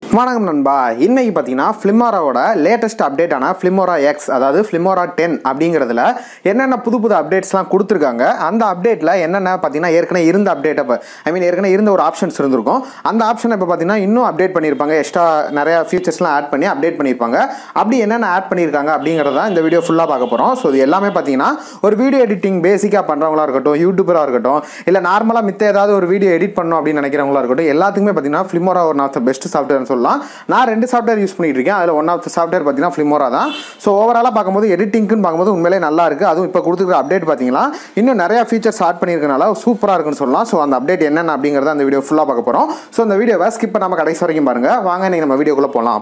வணக்கம் நண்பா இன்னைக்கு பார்த்தீங்கன்னா ஃப்ளிமோராவோட லேட்டஸ்ட் அப்டேட்டான ஃப்ளிமோரா எக்ஸ் அதாவது ஃப்ளிமோரா டென் அப்படிங்கிறதுல என்னென்ன புது புது அப்டேட்ஸ்லாம் கொடுத்துருக்காங்க அந்த அப்டேட்டில் என்னென்ன பார்த்தீங்கன்னா ஏற்கனவே இருந்த அப்டேட்டை ஐ மீன் ஏற்கனவே இருந்த ஒரு ஆப்ஷன்ஸ் இருந்திருக்கும் அந்த ஆப்ஷனை இப்போ பார்த்தீங்கன்னா இன்னும் அப்டேட் பண்ணியிருப்பாங்க எக்ஸ்ட்ரா நிறைய ஃபீச்சர்ஸ்லாம் ஆட் பண்ணி அப்டேட் பண்ணியிருப்பாங்க அப்படி என்னென்ன ஆட் பண்ணியிருக்காங்க அப்படிங்கிறத இந்த வீடியோ ஃபுல்லாக பார்க்க போகிறோம் ஸோ இது எல்லாமே பார்த்தீங்கன்னா ஒரு வீடியோ எடிட்டிங் பேசிக்காக பண்ணுறவங்களா இருக்கட்டும் யூடியூபராக இருக்கட்டும் இல்லை நார்மலாக மித்த ஏதாவது ஒரு வீடியோ எடிட் பண்ணணும் அப்படின்னு நினைக்கிறவங்களா இருக்கட்டும் எல்லாத்துக்குமே பார்த்தீங்கன்னா ஃப்ளிமோரா ஒரு ஆஃப் த பெஸ்ட் சாஃப்ட்வேர்னு சொல்லலாம் நான் ரெண்டு சாஃப்ட்வேர் யூஸ் பண்ணிட்டு இருக்கேன் அதில் ஒன் ஆஃப் த சாஃப்ட்வேர் பார்த்தீங்கன்னா ஃப்ளிமோரா தான் ஸோ ஓவராலாக பார்க்கும்போது எடிட்டிங்க்குன்னு பார்க்கும்போது உண்மையிலே நல்லா இருக்குது அதுவும் இப்போ கொடுத்துருக்க அப்டேட் பார்த்தீங்கன்னா இன்னும் நிறைய ஃபீச்சர்ஸ் ஆட் பண்ணியிருக்கனால சூப்பராக இருக்குன்னு சொல்லலாம் ஸோ அந்த அப்டேட் என்னென்ன அப்படிங்கிறத அந்த வீடியோ ஃபுல்லாக பார்க்க போகிறோம் ஸோ அந்த வீடியோவை ஸ்கிப் பண்ணாமல் கடைசி வரைக்கும் பாருங்கள் வாங்க நீங்கள் நம்ம வீடியோக்குள்ளே போகலாம்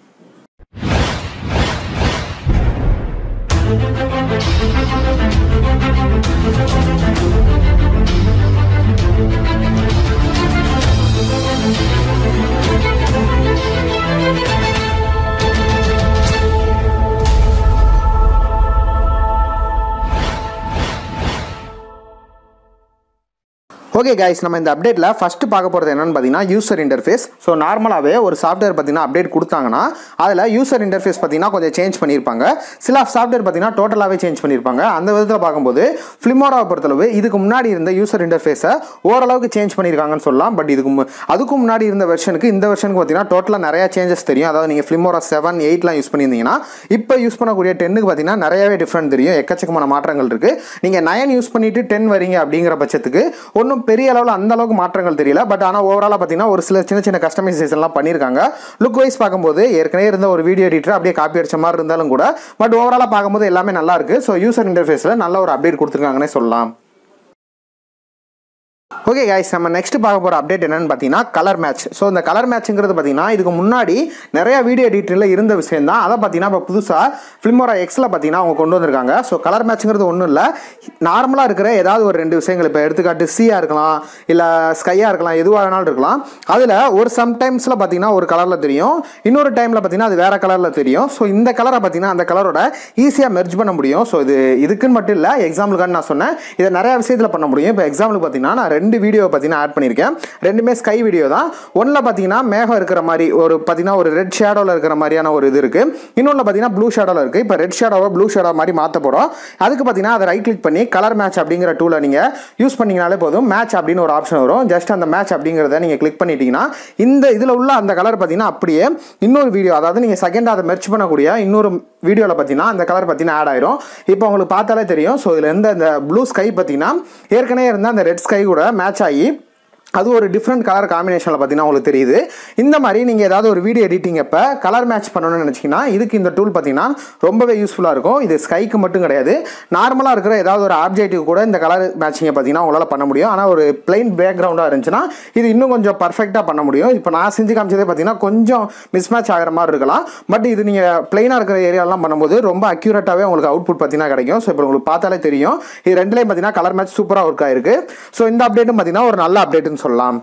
ஓகே கைஸ் நம்ம இந்த அப்டேட்டில் ஃபஸ்ட்டு பார்க்க போகிறது என்னன்னு பார்த்தீங்கன்னா யூசர் இன்டர்ஃபேஸ் ஸோ நார்மலாகவே ஒரு சாஃப்ட்வேர் பார்த்தீங்கன்னா அப்டேட் கொடுத்தாங்கன்னா அதில் யூசர் இன்டர்ஃபேஸ் பார்த்தீங்கன்னா கொஞ்சம் சேஞ்ச் பண்ணியிருப்பாங்க சில சாஃப்ட்வேர் பார்த்தீங்கன்னா டோட்டலாகவே சேஞ்ச் பண்ணியிருப்பாங்க அந்த விதத்தில் பார்க்கும்போது ஃப்ளிமோராவை பொறுத்தளவு இதுக்கு முன்னாடி இருந்த யூசர் இன்டர்ஃபேஸை ஓரளவுக்கு சேஞ்ச் பண்ணியிருக்காங்கன்னு சொல்லலாம் பட் இதுக்கு மு- அதுக்கும் முன்னாடி இருந்த வெர்ஷனுக்கு இந்த வெர்ஷனுக்கு பார்த்தீங்கன்னா டோட்டலாக நிறைய சேஞ்சஸ் தெரியும் அதாவது நீங்கள் ஃப்ளிமோரா செவன் எயிட்லாம் யூஸ் பண்ணியிருந்தீங்கன்னா இப்போ யூஸ் பண்ணக்கூடிய டென்னுக்கு பார்த்தீங்கன்னா நிறையவே டிஃப்ரெண்ட் தெரியும் எக்கச்சக்கமான மாற்றங்கள் இருக்குது நீங்கள் நயன் யூஸ் பண்ணிட்டு டென் வரீங்க அப்படிங்கிற பட்சத்துக்கு ஒன்றும் பெரிய அளவில் அந்த அளவுக்கு மாற்றங்கள் தெரியல பட் ஆனால் ஓவராலாக பார்த்தீங்கன்னா ஒரு சில சின்ன சின்ன கஸ்டமைசேஷன்லாம் பண்ணியிருக்காங்க லுக் வைஸ் பார்க்கும்போது ஏற்கனவே இருந்த ஒரு வீடியோ எடிட்டர் அப்படியே காப்பி அடிச்ச மாதிரி இருந்தாலும் கூட பட் ஓவராலாக பார்க்கும்போது எல்லாமே நல்லா இருக்கு ஸோ யூசர் இன்டர்ஃபேஸில் நல்ல ஒரு அப்டேட் கொடுத்துருக்காங்கன்னே சொல்லலாம் ஓகே கைஸ் நம்ம நெக்ஸ்ட் பார்க்க போகிற அப்டேட் என்னன்னு பார்த்தீங்கன்னா கலர் மேட்ச் ஸோ இந்த கலர் மேட்ச்ங்கிறது பார்த்தீங்கன்னா இதுக்கு முன்னாடி நிறைய வீடியோ எடிட்டரில் இருந்த விஷயம் தான் அதை பார்த்தீங்கன்னா இப்போ புதுசாக ஃபிலிமோரா எக்ஸில் பார்த்தீங்கன்னா அவங்க கொண்டு வந்திருக்காங்க ஸோ கலர் மேட்ச்ங்கிறது ஒன்றும் இல்லை நார்மலாக இருக்கிற ஏதாவது ஒரு ரெண்டு விஷயங்கள் இப்போ எடுத்துக்காட்டு சீயாக இருக்கலாம் இல்லை ஸ்கையாக இருக்கலாம் எதுவாக வேணாலும் இருக்கலாம் அதில் ஒரு சம்டைம்ஸில் பார்த்தீங்கன்னா ஒரு கலரில் தெரியும் இன்னொரு டைமில் பார்த்தீங்கன்னா அது வேறு கலரில் தெரியும் ஸோ இந்த கலரை பார்த்தீங்கன்னா அந்த கலரோட ஈஸியாக மெர்ஜ் பண்ண முடியும் ஸோ இது இதுக்குன்னு மட்டும் இல்லை எக்ஸாம்பிளுக்கான நான் சொன்னேன் இதை நிறைய விஷயத்தில் பண்ண முடியும் இப்போ எக்ஸாம்பிளுக்கு பார்த்தீங்கன்னா நான் ரெண்டு வீடியோ பார்த்தீங்கன்னா ஆட் பண்ணியிருக்கேன் ரெண்டுமே ஸ்கை வீடியோ தான் ஒன்றில் பார்த்தீங்கன்னா மேகம் இருக்கிற மாதிரி ஒரு பார்த்தீங்கன்னா ஒரு ரெட் ஷேடோவில் இருக்கிற மாதிரியான ஒரு இது இருக்குது இன்னொன்று பார்த்தீங்கன்னா ப்ளூ ஷேடோவில் இருக்குது இப்போ ரெட் ஷேடோவை ப்ளூ ஷேடோ மாதிரி மாற்ற போகிறோம் அதுக்கு பார்த்தீங்கன்னா அதை ரைட் கிளிக் பண்ணி கலர் மேட்ச் அப்படிங்கிற டூலை நீங்கள் யூஸ் பண்ணீங்கனாலே போதும் மேட்ச் அப்படின்னு ஒரு ஆப்ஷன் வரும் ஜஸ்ட் அந்த மேட்ச் அப்படிங்கிறத நீங்கள் கிளிக் பண்ணிட்டீங்கன்னா இந்த இதில் உள்ள அந்த கலர் பார்த்தீங்கன்னா அப்படியே இன்னொரு வீடியோ அதாவது நீங்கள் செகண்ட் அதை மெர்ச் பண்ணக்கூடிய இன்னொரு வீடியோவில் பார்த்தீங்கன்னா அந்த கலர் பார்த்தீங்கன்னா ஆட் ஆயிரும் இப்போ உங்களுக்கு பார்த்தாலே தெரியும் ஸோ இதில் இருந்த இந்த ப்ளூ ஸ்கை பார்த்தீங்கன்னா ஏற்கனவே இருந்த அந்த ரெட் ஸ்கை கூட மேட்ச் ஆகி அது ஒரு டிஃப்ரெண்ட் கலர் காம்பினேஷனில் பார்த்தீங்கன்னா உங்களுக்கு தெரியுது இந்த மாதிரி நீங்கள் ஏதாவது ஒரு வீடியோ எடிட்டிங் அப்போ கலர் மேட்ச் பண்ணணும்னு நினச்சிங்கன்னா இதுக்கு இந்த டூல் பார்த்தீங்கன்னா ரொம்பவே யூஸ்ஃபுல்லாக இருக்கும் இது ஸ்கைக்கு மட்டும் கிடையாது நார்மலாக இருக்கிற ஏதாவது ஒரு ஆப்ஜெக்ட்டுக்கு கூட இந்த கலர் மேட்சிங்கை பார்த்தீங்கன்னா உங்களால் பண்ண முடியும் ஆனால் ஒரு பிளைன் பேக்ரவுண்டாக இருந்துச்சுன்னா இது இன்னும் கொஞ்சம் பர்ஃபெக்டாக பண்ண முடியும் இப்போ நான் செஞ்சு காமிச்சதே பார்த்தீங்கன்னா கொஞ்சம் மிஸ்மேட்ச் ஆகிற மாதிரி இருக்கலாம் பட் இது நீங்கள் பிளைனாக இருக்கிற ஏரியாலாம் பண்ணும்போது ரொம்ப அக்யூரேட்டாகவே உங்களுக்கு அவுட்புட் பார்த்தீங்கன்னா கிடைக்கும் ஸோ இப்போ உங்களுக்கு பார்த்தாலே தெரியும் இது ரெண்டுலேயும் பார்த்தீங்கன்னா கலர் மேட்ச் சூப்பராக ஒர்க் ஆயிருக்கு ஸோ இந்த அப்டேட்டும் பார்த்தீங்கன்னா ஒரு நல்ல அப்டேட்னு சொல்லலாம்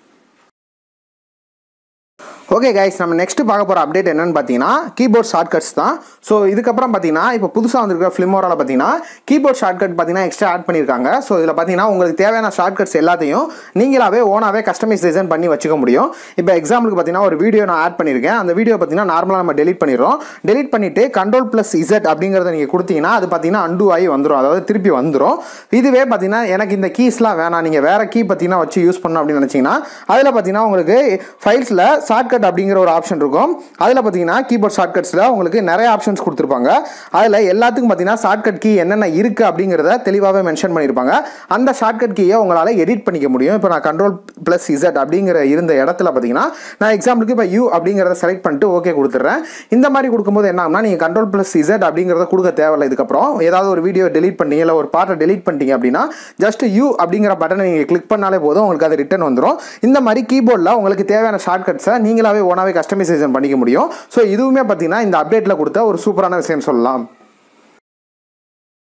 ஓகே கைஸ் நம்ம நெக்ஸ்ட் பார்க்க போகிற அப்டேட் என்னன்னு பார்த்தீங்கன்னா கீபோர்ட் ஷார்ட்கட்ஸ் தான் ஸோ இதுக்கப்புறம் பார்த்தீங்கன்னா இப்போ புதுசாக வந்திருக்கிற ஃபிலிமோரால் பார்த்தீங்கன்னா கீபோர்ட் ஷார்ட்கட் பார்த்தீங்கன்னா எக்ஸ்ட்ரா ஆட் பண்ணியிருக்காங்க ஸோ இதில் பார்த்தீங்கன்னா உங்களுக்கு தேவையான ஷார்ட்கட்ஸ் எல்லாத்தையும் நீங்களாவே ஓனாகவே கஸ்டமைசேஷன் பண்ணி வச்சுக்க முடியும் இப்போ எக்ஸாம்பிளுக்கு பார்த்தீங்கன்னா ஒரு வீடியோ நான் ஆட் பண்ணியிருக்கேன் அந்த வீடியோ பார்த்தீங்கன்னா நார்மலாக நம்ம டெலிட் பண்ணிடுறோம் டெலிட் பண்ணிவிட்டு கண்ட்ரோல் ப்ளஸ் இசட் அப்படிங்கிறத நீங்கள் கொடுத்தீங்கன்னா அது பார்த்தீங்கன்னா அண்டு ஆகி வந்துடும் அதாவது திருப்பி வந்துடும் இதுவே பார்த்தீங்கன்னா எனக்கு இந்த கீஸ்லாம் வேணாம் நீங்கள் வேறு கீ பார்த்தீங்கன்னா வச்சு யூஸ் பண்ணணும் அப்படின்னு நினச்சிங்கன்னா அதில் பார்த்தீங்கன்னா உங்களுக்கு ஃபைல்ஸில் ஷார்ட்கட் அப்படிங்கிற ஒரு ஆப்ஷன் இருக்கும் அதில் பார்த்தீங்கன்னா கீபோர்ட் ஷார்ட்கட்ஸில் உங்களுக்கு நிறைய ஆப்ஷன்ஸ் கொடுத்துருப்பாங்க அதில் எல்லாத்துக்கும் பார்த்தீங்கன்னா ஷார்ட்கட் கீ என்னென்ன இருக்குது அப்படிங்கிறத தெளிவாகவே மென்ஷன் பண்ணியிருப்பாங்க அந்த ஷார்ட்கட் கீயை உங்களால் எடிட் பண்ணிக்க முடியும் இப்போ நான் கண்ட்ரோல் ப்ளஸ் இசட் அப்படிங்கிற இருந்த இடத்துல பார்த்தீங்கன்னா நான் எக்ஸாம்பிளுக்கு இப்போ யூ அப்படிங்கிறத செலக்ட் பண்ணிட்டு ஓகே கொடுத்துட்றேன் இந்த மாதிரி கொடுக்கும்போது என்ன ஆகும்னா நீங்கள் கண்ட்ரோல் ப்ளஸ் இசட் அப்படிங்கிறத கொடுக்க தேவையில்லை இதுக்கப்புறம் ஏதாவது ஒரு வீடியோ டெலீட் பண்ணீங்க இல்லை ஒரு பாட்டை டெலீட் பண்ணிட்டீங்க அப்படின்னா ஜஸ்ட் யூ அப்படிங்கிற பட்டனை நீங்கள் கிளிக் பண்ணாலே போதும் உங்களுக்கு அது ரிட்டர்ன் வந்துடும் இந்த மாதிரி கீபோர்டில் உங்களுக்கு தேவையான ஷார்ட்கட்ஸை நீங்களாவே ஓனாவே கஸ்டமைசேஷன் பண்ணிக்க முடியும் ஸோ இதுவுமே பார்த்தீங்கன்னா இந்த அப்டேட்டில் கொடுத்த ஒரு சூப்பரான விஷயம் சொல்லலாம்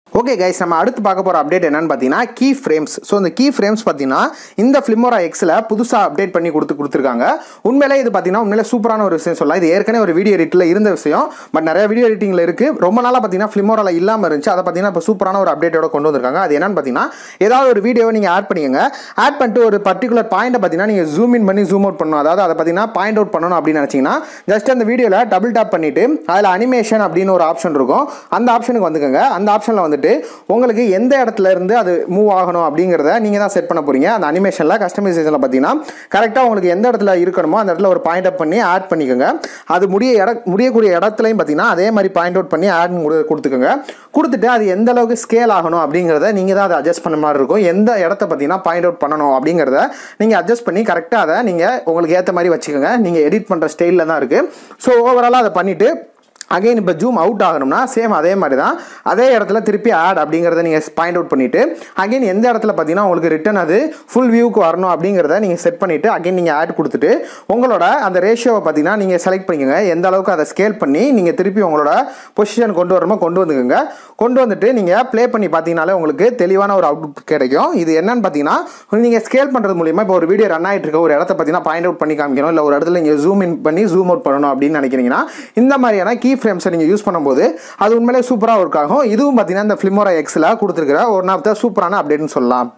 ஓகே கைஸ் நம்ம அடுத்து பார்க்க போகிற அப்டேட் என்னன்னு பார்த்தீங்கன்னா கீ ஃப்ரேம்ஸ் ஸோ இந்த கீ ஃப்ரேம்ஸ் பார்த்தீங்கன்னா இந்த ஃபிலிமோரா எக்ஸில் புதுசாக அப்டேட் பண்ணி கொடுத்து கொடுத்துருக்காங்க உண்மையிலே இது பார்த்தீங்கன்னா உண்மையிலே சூப்பரான ஒரு விஷயம் சொல்லலாம் இது ஏற்கனவே ஒரு வீடியோ எடிட்டில் இருந்த விஷயம் பட் நிறைய வீடியோ எடிட்டிங்கில் இருக்குது ரொம்ப நாளாக பார்த்தீங்கன்னா ஃபிலிமோராவில் இல்லாமல் இருந்துச்சு அதை பார்த்தீங்கன்னா இப்போ சூப்பரான ஒரு அப்டேட்டோட கொண்டு வந்திருக்காங்க அது என்னன்னு பார்த்தீங்கன்னா ஏதாவது ஒரு வீடியோவை நீங்கள் ஆட் பண்ணிக்கோங்க ஆட் பண்ணிட்டு ஒரு பர்டிகுலர் பாயிண்ட்டை பார்த்தீங்கன்னா நீங்கள் ஜூம் இன் பண்ணி ஜூம் அவுட் பண்ணணும் அதாவது அதை பார்த்தீங்கன்னா பாயிண்ட் அவுட் பண்ணணும் அப்படின்னு நினச்சிங்கன்னா ஜஸ்ட் அந்த வீடியோவில் டபுள் டாப் பண்ணிவிட்டு அதில் அனிமேஷன் அப்படின்னு ஒரு ஆப்ஷன் இருக்கும் அந்த ஆப்ஷனுக்கு வந்துக்கோங்க அந்த ஆப்ஷனில் வந்துட்டு உங்களுக்கு எந்த இடத்துல இருந்து அது மூவ் ஆகணும் அப்படிங்கிறத நீங்கள் தான் செட் பண்ண போகிறீங்க அந்த அனிமேஷனில் கஸ்டமைசேஷனில் பார்த்தீங்கன்னா கரெக்டாக உங்களுக்கு எந்த இடத்துல இருக்கணுமோ அந்த இடத்துல ஒரு பாயிண்ட் அப் பண்ணி ஆட் பண்ணிக்கோங்க அது முடிய இட முடியக்கூடிய இடத்துலையும் பார்த்தீங்கன்னா அதே மாதிரி பாயிண்ட் அவுட் பண்ணி ஆட் கொடுத்துக்கோங்க கொடுத்துட்டு அது எந்த அளவுக்கு ஸ்கேல் ஆகணும் அப்படிங்கிறத நீங்கள் தான் அதை அட்ஜஸ்ட் பண்ண மாதிரி இருக்கும் எந்த இடத்த பார்த்தீங்கன்னா பாயிண்ட் அவுட் பண்ணணும் அப்படிங்கிறத நீங்கள் அட்ஜஸ்ட் பண்ணி கரெக்டாக அதை நீங்கள் உங்களுக்கு ஏற்ற மாதிரி வச்சுக்கோங்க நீங்கள் எடிட் பண்ணுற ஸ்டைலில் தான் இருக்குது ஸோ ஓவராலாக அதை பண்ணிவிட்டு அகைன் இப்போ ஜூம் அவுட் ஆகணும்னா சேம் அதே மாதிரி தான் அதே இடத்துல திருப்பி ஆட் அப்படிங்கிறத நீங்கள் பாயிண்ட் அவுட் பண்ணிவிட்டு அகைன் எந்த இடத்துல பார்த்தீங்கன்னா உங்களுக்கு ரிட்டன் அது ஃபுல் வியூக்கு வரணும் அப்படிங்கிறத நீங்கள் செட் பண்ணிவிட்டு அகைன் நீங்கள் ஆட் கொடுத்துட்டு உங்களோட அந்த ரேஷியோவை பார்த்தீங்கன்னா நீங்கள் செலக்ட் பண்ணிக்கோங்க எந்த அளவுக்கு அதை ஸ்கேல் பண்ணி நீங்கள் திருப்பி உங்களோட பொசிஷன் கொண்டு வரணுமோ கொண்டு வந்துக்கோங்க கொண்டு வந்துட்டு நீங்கள் ப்ளே பண்ணி பார்த்தீங்கனாலே உங்களுக்கு தெளிவான ஒரு அவுட் கிடைக்கும் இது என்னன்னு பார்த்தீங்கன்னா நீங்கள் ஸ்கேல் பண்ணுறது மூலியமாக இப்போ ஒரு வீடியோ ரன் ஆகிட்டு இருக்க ஒரு இடத்த பார்த்தீங்கன்னா பாயிண்ட் அவுட் பண்ணி காமிக்கணும் இல்லை ஒரு இடத்துல நீங்கள் ஜூம் இன் பண்ணி ஜூம் அவுட் பண்ணணும் அப்படின்னு நினைக்கிறீங்கன்னா இந்த மாதிரியான கீ ஃப்ரேம்ஸை நீங்கள் யூஸ் பண்ணும்போது அது உண்மையிலே சூப்பராக ஒர்க் ஆகும் இதுவும் பார்த்தீங்கன்னா இந்த ஃபிலிமோரா எக்ஸில் கொடுத்துருக்கிற ஒன் ஆஃப் த சூப்பரான அப்டேட்னு சொல்லலாம்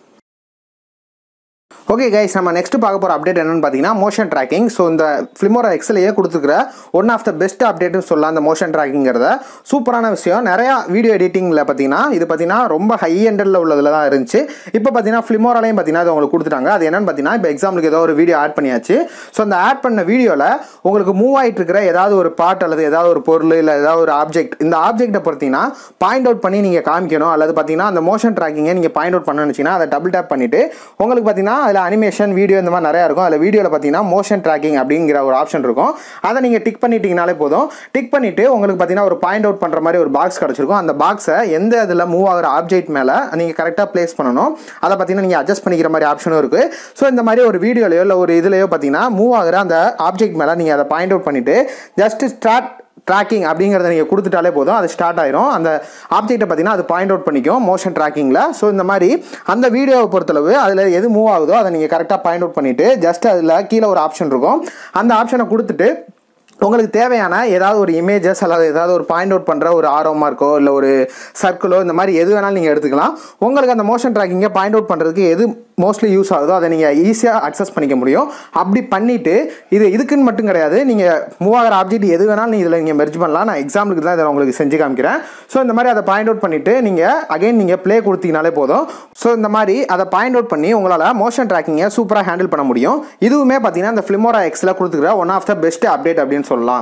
ஓகே கைஸ் நம்ம நெக்ஸ்ட் பார்க்க போகிற அப்டேட் என்னன்னு பார்த்தீங்கன்னா மோஷன் ட்ராக்கிங் ஸோ இந்த ஃபிலிமோரா எக்ஸ்லேயே கொடுத்துருக்கிற ஒன் ஆஃப் த பெஸ்ட் அப்டேட்னு சொல்லலாம் அந்த மோஷன் ட்ராக்கிங்கிறத சூப்பரான விஷயம் நிறையா வீடியோ எடிட்டிங்கில் பார்த்தீங்கன்னா இது பார்த்தீங்கன்னா ரொம்ப ஹை எண்டரில் உள்ளதில் தான் இருந்துச்சு இப்போ பார்த்தீங்கன்னா ஃபிலிமோராலையும் பார்த்தீங்கன்னா அது உங்களுக்கு கொடுத்துட்டாங்க அது என்னன்னு பார்த்தீங்கன்னா இப்போ எக்ஸாம்பிளுக்கு ஏதோ ஒரு வீடியோ ஆட் பண்ணியாச்சு ஸோ அந்த ஆட் பண்ண வீடியோவில் உங்களுக்கு மூவ் ஆகிட்டு இருக்கிற ஏதாவது ஒரு பார்ட் அல்லது ஏதாவது ஒரு பொருள் இல்லை ஏதாவது ஒரு ஆப்ஜெக்ட் இந்த ஆப்ஜெக்ட்டை பொறுத்தீங்கன்னா பாயிண்ட் அவுட் பண்ணி நீங்கள் காமிக்கணும் அல்லது பார்த்தீங்கன்னா அந்த மோஷன் ட்ராக்கிங்கை நீங்கள் பாயிண்ட் அவுட் பண்ண நினச்சிங்கன்னா அதை டபுள் டேப் பண்ணிவிட்டு உங்களுக்கு பார்த்தீங்கன்னா அதில் அனிமேஷன் வீடியோ இந்த மாதிரி நிறையா இருக்கும் அதில் வீடியோவில் பார்த்தீங்கன்னா மோஷன் ட்ராக்கிங் அப்படிங்கிற ஒரு ஆப்ஷன் இருக்கும் அதை நீங்கள் டிக் பண்ணிட்டீங்கனாலே போதும் டிக் பண்ணிவிட்டு உங்களுக்கு பார்த்தீங்கன்னா ஒரு பாயிண்ட் அவுட் பண்ணுற மாதிரி ஒரு பாக்ஸ் கிடச்சிருக்கும் அந்த பாக்ஸை எந்த இதில் மூவ் ஆகிற ஆப்ஜெக்ட் மேலே நீங்கள் கரெக்டாக ப்ளேஸ் பண்ணணும் அதை பார்த்தீங்கன்னா நீங்கள் அட்ஜஸ்ட் பண்ணிக்கிற மாதிரி ஆப்ஷனும் இருக்குது ஸோ இந்த மாதிரி ஒரு வீடியோலையோ இல்லை ஒரு இதுலையோ பார்த்தீங்கன்னா மூவ் ஆகிற அந்த ஆப்ஜெக்ட் மேலே நீங்கள் அதை பாயிண்ட் அவுட் பண்ணிவிட்டு ஜஸ்ட் ஸ்டார்ட் ட்ராக்கிங் அப்படிங்கிறத நீங்கள் கொடுத்துட்டாலே போதும் அது ஸ்டார்ட் ஆயிரும் அந்த ஆப்ஜெக்ட்டை பார்த்தீங்கன்னா அது பாயிண்ட் அவுட் பண்ணிக்கும் மோஷன் ட்ராக்கிங்கில் ஸோ இந்த மாதிரி அந்த வீடியோவை பொறுத்தளவு அதில் எது மூவ் ஆகுதோ அதை நீங்கள் கரெக்டாக பாயிண்ட் அவுட் பண்ணிவிட்டு ஜஸ்ட் அதில் கீழே ஒரு ஆப்ஷன் இருக்கும் அந்த ஆப்ஷனை கொடுத்துட்டு உங்களுக்கு தேவையான ஏதாவது ஒரு இமேஜஸ் அல்லது ஏதாவது ஒரு பாயிண்ட் அவுட் பண்ணுற ஒரு ஆரோ மார்க்கோ இல்லை ஒரு சர்க்கிளோ இந்த மாதிரி எது வேணாலும் நீங்கள் எடுத்துக்கலாம் உங்களுக்கு அந்த மோஷன் ட்ராக்கிங்கை பாயிண்ட் அவுட் பண்ணுறதுக்கு எது மோஸ்ட்லி யூஸ் ஆகுதோ அதை நீங்கள் ஈஸியாக அக்சஸ் பண்ணிக்க முடியும் அப்படி பண்ணிவிட்டு இது இதுக்குன்னு மட்டும் கிடையாது நீங்கள் மூவ் ஆகிற ஆப்ஜெக்ட் எது வேணாலும் நீங்கள் இதில் நீங்கள் மெர்ஜ் பண்ணலாம் நான் எக்ஸாம்பிளுக்கு தான் இதை உங்களுக்கு செஞ்சு காமிக்கிறேன் ஸோ இந்த மாதிரி அதை பாயிண்ட் அவுட் பண்ணிவிட்டு நீங்கள் அகைன் நீங்கள் ப்ளே கொடுத்தீங்கனாலே போதும் ஸோ இந்த மாதிரி அதை பாயிண்ட் அவுட் பண்ணி உங்களால் மோஷன் ட்ராக்கிங்கை சூப்பராக ஹேண்டில் பண்ண முடியும் இதுவுமே பார்த்தீங்கன்னா இந்த ஃபிலிமோரா எக்ஸில் கொடுத்துக்கிற one of the best update அப்படின்னு சொல்லலாம்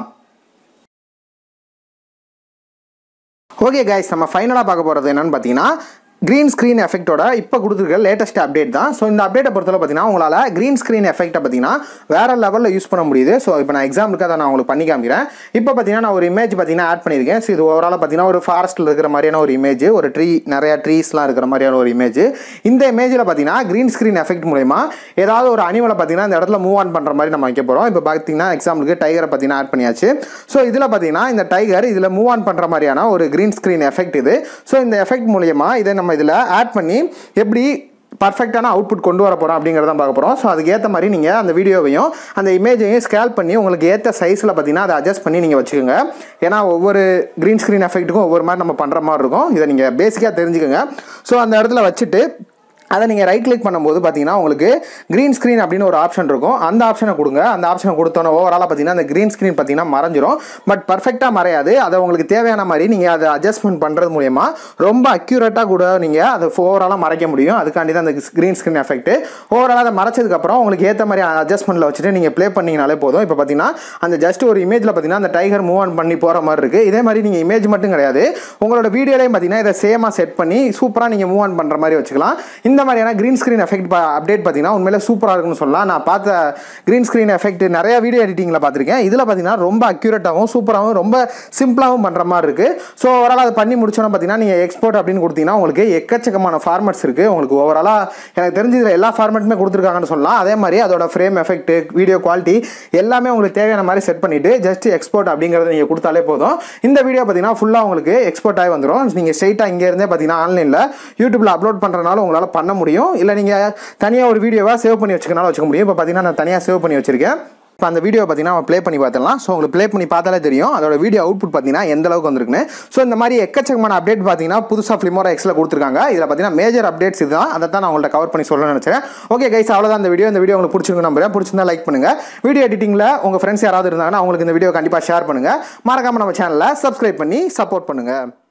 ஓகே கைஸ் நம்ம ஃபைனலாக பார்க்க போகிறது என்னன்னு பார்த்தீங்கன்னா க்ரீன் ஸ்க்ரீன் எஃபெக்ட்டோட இப்போ கொடுத்துருக்க லேட்டஸ்ட் அப்டேட் தான் ஸோ இந்த அப்டேட்டை பொறுத்தவரை பார்த்தீங்கன்னா உங்களால் க்ரீன் ஸ்க்ரீன் எஃபெக்ட்டை பார்த்தீங்கன்னா வேறு லெவலில் யூஸ் பண்ண முடியுது ஸோ இப்போ நான் எக்ஸாம்பிளுக்கு அதை நான் உங்களுக்கு பண்ணி காமிக்கிறேன் இப்போ பார்த்தீங்கன்னா நான் ஒரு இமேஜ் பார்த்தீங்கன்னா ஆட் பண்ணியிருக்கேன் ஸோ இது ஓவரால் பார்த்தீங்கன்னா ஒரு ஃபாரஸ்ட்டில் இருக்கிற மாதிரியான ஒரு இமேஜ் ஒரு ட்ரீ நிறையா ட்ரீஸ்லாம் இருக்கிற மாதிரியான ஒரு இமேஜ் இந்த இமேஜில் பார்த்தீங்கன்னா க்ரீன் ஸ்க்ரீன் எஃபெக்ட் மூலயமா ஏதாவது ஒரு அனிமலை பார்த்தீங்கன்னா இந்த இடத்துல மூவ் ஆன் பண்ணுற மாதிரி நம்ம வைக்க போகிறோம் இப்போ பார்த்தீங்கன்னா எக்ஸாம்பிளுக்கு டைகரை பார்த்தீங்கன்னா ஆட் பண்ணியாச்சு ஸோ இதில் பார்த்தீங்கன்னா இந்த டைகர் இதில் மூவ் ஆன் பண்ணுற மாதிரியான ஒரு க்ரீன் ஸ்க்ரீன் எஃபெக்ட் இது ஸோ இந்த எஃபெக்ட் மூலயமா இதை நம்ம இதில் ஆட் பண்ணி எப்படி பர்ஃபெக்டான அவுட்புட் கொண்டு வர போகிறோம் அப்படிங்கிறத பார்க்க போகிறோம் ஸோ அதுக்கு ஏற்ற மாதிரி நீங்கள் அந்த வீடியோவையும் அந்த இமேஜையும் ஸ்கேல் பண்ணி உங்களுக்கு ஏற்ற சைஸில் பார்த்தீங்கன்னா அதை அட்ஜஸ்ட் பண்ணி நீங்கள் வச்சுக்கோங்க ஏன்னா ஒவ்வொரு க்ரீன் ஸ்க்ரீன் எஃபெக்ட்டுக்கும் ஒவ்வொரு மாதிரி நம்ம பண்ணுற மாதிரி இருக்கும் இதை நீங்கள் பேசிக்காக தெரிஞ்சுக்கோங்க ஸோ அந்த இடத்துல வச்சுட்டு அதை நீங்கள் ரைட் கிளிக் பண்ணும்போது பார்த்தீங்கன்னா உங்களுக்கு க்ரீன் ஸ்க்ரீன் அப்படின்னு ஒரு ஆப்ஷன் இருக்கும் அந்த ஆப்ஷனை கொடுங்க அந்த ஆப்ஷனை கொடுத்தோன்னே ஓவராலாக பார்த்தீங்கன்னா அந்த க்ரீன் ஸ்க்ரீன் பார்த்தீங்கன்னா மறைஞ்சிரும் பட் பர்ஃபெக்டாக மறையாது அதை உங்களுக்கு தேவையான மாதிரி நீங்கள் அதை அட்ஜஸ்ட்மெண்ட் பண்ணுறது மூலயமா ரொம்ப அக்யூரேட்டாக கூட நீங்கள் அதை ஓவராலாக மறைக்க முடியும் அதுக்காண்டி தான் அந்த க்ரீன் ஸ்க்ரீன் எஃபெக்ட் ஓவராலாக அதை மறைச்சதுக்கப்புறம் உங்களுக்கு ஏற்ற மாதிரி அட்ஜஸ்ட்மெண்ட்டில் வச்சுட்டு நீங்கள் ப்ளே பண்ணிங்கனாலே போதும் இப்போ பார்த்தீங்கன்னா அந்த ஜஸ்ட் ஒரு இமேஜில் பார்த்தீங்கன்னா அந்த டைகர் மூவ் ஆன் பண்ணி போகிற மாதிரி இருக்குது இதே மாதிரி நீங்கள் இமேஜ் மட்டும் கிடையாது உங்களோட வீடியோலையும் பார்த்தீங்கன்னா இதை சேமாக செட் பண்ணி சூப்பராக நீங்கள் மூவ் ஆன் பண்ணுற மாதிரி வச்சுக்கலாம் இந்த இந்த மாதிரியான க்ரீன் ஸ்க்ரீன் எஃபெக்ட் அப்டேட் பார்த்தீங்கன்னா உண்மையிலே சூப்பராக இருக்குன்னு சொல்லலாம் நான் பார்த்த க்ரீன் ஸ்க்ரீன் எஃபெக்ட் நிறைய வீடியோ எடிட்டிங்கில் பார்த்துருக்கேன் இதில் பார்த்தீங்கன்னா ரொம்ப அக்யூரேட்டாகவும் சூப்பராகவும் ரொம்ப சிம்பிளாகவும் பண்ணுற மாதிரி இருக்குது ஸோ ஓவரால் அதை பண்ணி முடிச்சோன்னா பார்த்தீங்கன்னா நீங்கள் எக்ஸ்போர்ட் அப்படின்னு கொடுத்தீங்கன்னா உங்களுக்கு எக்கச்சக்கமான ஃபார்மட்ஸ் இருக்குது உங்களுக்கு ஓவராலாக எனக்கு தெரிஞ்சு இதில் எல்லா ஃபார்மேட்டுமே கொடுத்துருக்காங்கன்னு சொல்லலாம் அதே மாதிரி அதோட ஃப்ரேம் எஃபெக்ட் வீடியோ குவாலிட்டி எல்லாமே உங்களுக்கு தேவையான மாதிரி செட் பண்ணிவிட்டு ஜஸ்ட் எக்ஸ்போர்ட் அப்படிங்கிறத நீங்கள் கொடுத்தாலே போதும் இந்த வீடியோ பார்த்தீங்கன்னா ஃபுல்லாக உங்களுக்கு எக்ஸ்போர்ட் ஆகி வந்துடும் நீங்கள் ஸ்ட்ரெயிட்டாக இங்கேருந்தே பார்த்தீங்கன்னா ஆன்லைனில் யூடியூப்பில் அப்லோட் பண்ணுறனால உங்களால் பண்ண முடியும் இல்லை நீங்கள் தனியாக ஒரு வீடியோவாக சேவ் பண்ணி வச்சுக்கனாலும் வச்சுக்க முடியும் இப்போ பார்த்தீங்கன்னா நான் தனியாக சேவ் பண்ணி வச்சிருக்கேன் இப்போ அந்த வீடியோ பார்த்தீங்கன்னா நம்ம ப்ளே பண்ணி பார்த்துடலாம் ஸோ உங்களுக்கு ப்ளே பண்ணி பார்த்தாலே தெரியும் அதோட வீடியோ அவுட்புட் பார்த்தீங்கன்னா எந்த அளவுக்கு வந்திருக்குன்னு ஸோ இந்த மாதிரி எக்கச்சக்கமான அப்டேட் பார்த்தீங்கன்னா புதுசாக ஃபிலிமோரா எக்ஸில் கொடுத்துருக்காங்க இதில் பார்த்தீங்கன்னா மேஜர் அப்டேட்ஸ் இதுதான் அதை தான் நான் உங்கள்ட்ட கவர் பண்ணி சொல்லணும்னு நினச்சேன் ஓகே கைஸ் அவ்வளோதான் இந்த வீடியோ இந்த வீடியோ உங்களுக்கு பிடிச்சிருக்கு நம்புறேன் பிடிச்சிருந்தா லைக் பண்ணுங்க வீடியோ எடிட்டிங்கில் உங்கள் ஃப்ரெண்ட்ஸ் யாராவது இருந்தாங்கன்னா அவங்களுக்கு இந்த வீடியோ கண்டிப்பாக ஷேர் பண்ணுங்க மறக்காம நம்ம சேனலை சப்ஸ்கிரைப் பண்ணி சப்போர்ட் பண்ணுங்க